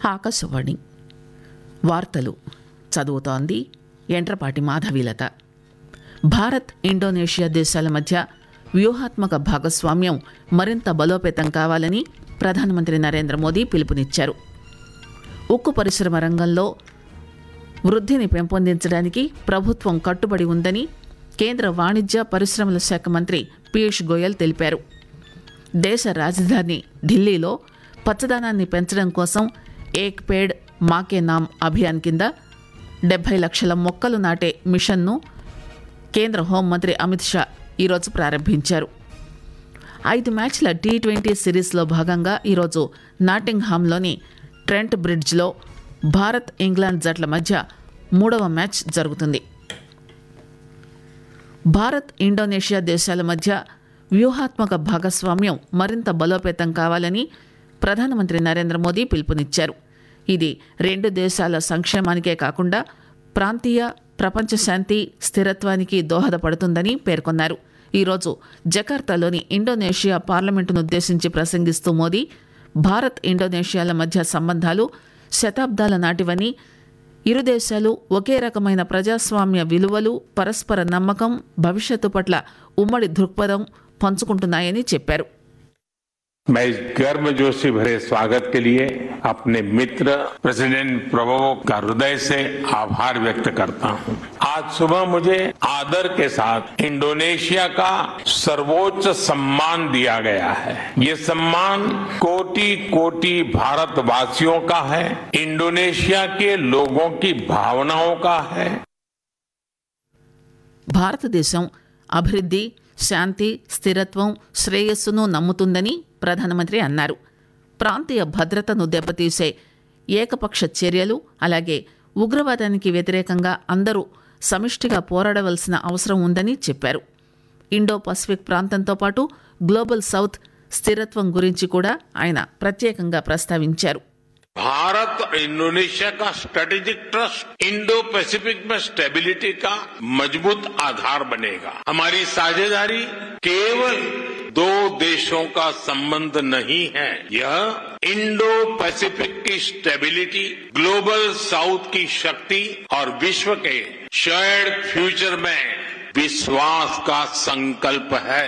ఆకాశవాణి వార్తలు చదువుతోంది ఎంట్రపాటి మాధవీలత భారత్ ఇండోనేషియా దేశాల మధ్య వ్యూహాత్మక భాగస్వామ్యం మరింత బలోపేతం కావాలని ప్రధానమంత్రి నరేంద్ర మోదీ పిలుపునిచ్చారు ఉక్కు పరిశ్రమ రంగంలో వృద్ధిని పెంపొందించడానికి ప్రభుత్వం కట్టుబడి ఉందని కేంద్ర వాణిజ్య పరిశ్రమల శాఖ మంత్రి పీయూష్ గోయల్ తెలిపారు దేశ రాజధాని ఢిల్లీలో పచ్చదనాన్ని పెంచడం కోసం ఏక్ పేడ్ మాకే నామ్ అభియాన్ కింద డెబ్బై లక్షల మొక్కలు నాటే మిషన్ను కేంద్ర హోంమంత్రి అమిత్ షా ఈరోజు ప్రారంభించారు ఐదు మ్యాచ్ల టీ ట్వంటీ సిరీస్లో భాగంగా ఈరోజు నాటింగ్హామ్లోని ట్రెంట్ బ్రిడ్జ్లో భారత్ ఇంగ్లాండ్ జట్ల మధ్య మూడవ మ్యాచ్ జరుగుతుంది భారత్ ఇండోనేషియా దేశాల మధ్య వ్యూహాత్మక భాగస్వామ్యం మరింత బలోపేతం కావాలని ప్రధానమంత్రి నరేంద్ర మోదీ పిలుపునిచ్చారు ఇది రెండు దేశాల సంక్షేమానికే కాకుండా ప్రాంతీయ ప్రపంచ శాంతి స్థిరత్వానికి దోహదపడుతుందని పేర్కొన్నారు ఈరోజు జకార్తాలోని ఇండోనేషియా పార్లమెంటును ఉద్దేశించి ప్రసంగిస్తూ మోదీ భారత్ ఇండోనేషియాల మధ్య సంబంధాలు శతాబ్దాల నాటివని ఇరు దేశాలు ఒకే రకమైన ప్రజాస్వామ్య విలువలు పరస్పర నమ్మకం భవిష్యత్తు పట్ల ఉమ్మడి దృక్పథం పంచుకుంటున్నాయని చెప్పారు मैं इस गर्मजोशी भरे स्वागत के लिए अपने मित्र प्रेसिडेंट प्रभो का हृदय से आभार व्यक्त करता हूं। आज सुबह मुझे आदर के साथ इंडोनेशिया का सर्वोच्च सम्मान दिया गया है ये सम्मान कोटि कोटि भारतवासियों का है इंडोनेशिया के लोगों की भावनाओं का है భారతదేశం అభివృద్ధి శాంతి స్థిరత్వం శ్రేయస్సును నమ్ముతుందని ప్రధానమంత్రి అన్నారు ప్రాంతీయ భద్రతను దెబ్బతీసే ఏకపక్ష చర్యలు అలాగే ఉగ్రవాదానికి వ్యతిరేకంగా అందరూ సమిష్టిగా పోరాడవలసిన అవసరం ఉందని చెప్పారు ఇండో పసిఫిక్ ప్రాంతంతో పాటు గ్లోబల్ సౌత్ స్థిరత్వం గురించి కూడా ఆయన ప్రత్యేకంగా ప్రస్తావించారు भारत और इंडोनेशिया का स्ट्रेटेजिक ट्रस्ट इंडो पैसिफिक में स्टेबिलिटी का मजबूत आधार बनेगा हमारी साझेदारी केवल दो देशों का संबंध नहीं है यह इंडो पैसिफिक की स्टेबिलिटी ग्लोबल साउथ की शक्ति और विश्व के शेयर्ड फ्यूचर में विश्वास का संकल्प है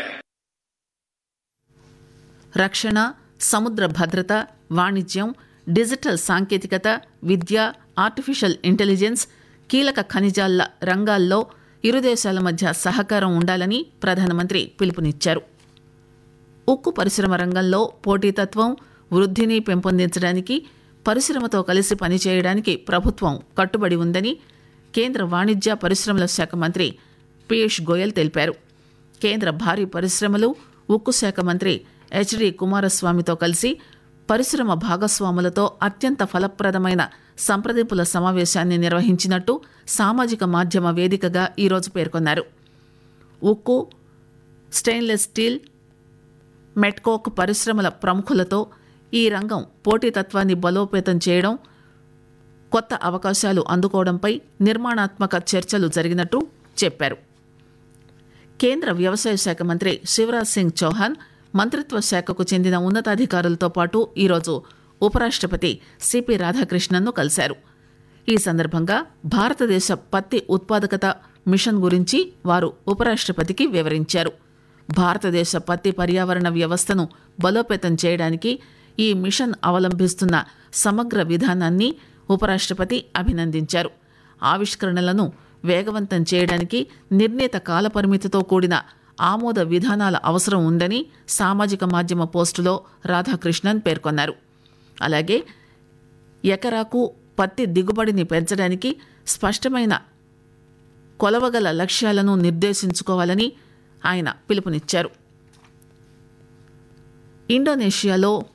రక్షణ సముద్ర భద్రత వాణిజ్యం డిజిటల్ సాంకేతికత విద్య ఆర్టిఫిషియల్ ఇంటెలిజెన్స్ కీలక ఖనిజాల రంగాల్లో ఇరు దేశాల మధ్య సహకారం ఉండాలని ప్రధానమంత్రి పిలుపునిచ్చారు ఉక్కు పరిశ్రమ రంగంలో పోటీతత్వం వృద్ధిని పెంపొందించడానికి పరిశ్రమతో కలిసి పనిచేయడానికి ప్రభుత్వం కట్టుబడి ఉందని కేంద్ర వాణిజ్య పరిశ్రమల శాఖ మంత్రి పీయూష్ గోయల్ తెలిపారు కేంద్ర భారీ పరిశ్రమలు ఉక్కు శాఖ మంత్రి హెచ్డి కుమారస్వామితో కలిసి పరిశ్రమ భాగస్వాములతో అత్యంత ఫలప్రదమైన సంప్రదింపుల సమావేశాన్ని నిర్వహించినట్టు సామాజిక మాధ్యమ వేదికగా ఈరోజు పేర్కొన్నారు ఉక్కు స్టెయిన్లెస్ స్టీల్ మెట్కోక్ పరిశ్రమల ప్రముఖులతో ఈ రంగం పోటీతత్వాన్ని బలోపేతం చేయడం కొత్త అవకాశాలు అందుకోవడంపై నిర్మాణాత్మక చర్చలు జరిగినట్టు చెప్పారు కేంద్ర వ్యవసాయ శాఖ మంత్రి శివరాజ్ సింగ్ చౌహాన్ మంత్రిత్వ శాఖకు చెందిన ఉన్నతాధికారులతో పాటు ఈరోజు ఉపరాష్ట్రపతి సిపి రాధాకృష్ణన్ను కలిశారు ఈ సందర్భంగా భారతదేశ పత్తి ఉత్పాదకత మిషన్ గురించి వారు ఉపరాష్ట్రపతికి వివరించారు భారతదేశ పత్తి పర్యావరణ వ్యవస్థను బలోపేతం చేయడానికి ఈ మిషన్ అవలంబిస్తున్న సమగ్ర విధానాన్ని ఉపరాష్ట్రపతి అభినందించారు ఆవిష్కరణలను వేగవంతం చేయడానికి నిర్ణీత కాలపరిమితితో కూడిన ఆమోద విధానాల అవసరం ఉందని సామాజిక మాధ్యమ పోస్టులో రాధాకృష్ణన్ పేర్కొన్నారు అలాగే ఎకరాకు పత్తి దిగుబడిని పెంచడానికి స్పష్టమైన కొలవగల లక్ష్యాలను నిర్దేశించుకోవాలని ఆయన పిలుపునిచ్చారు ఇండోనేషియాలో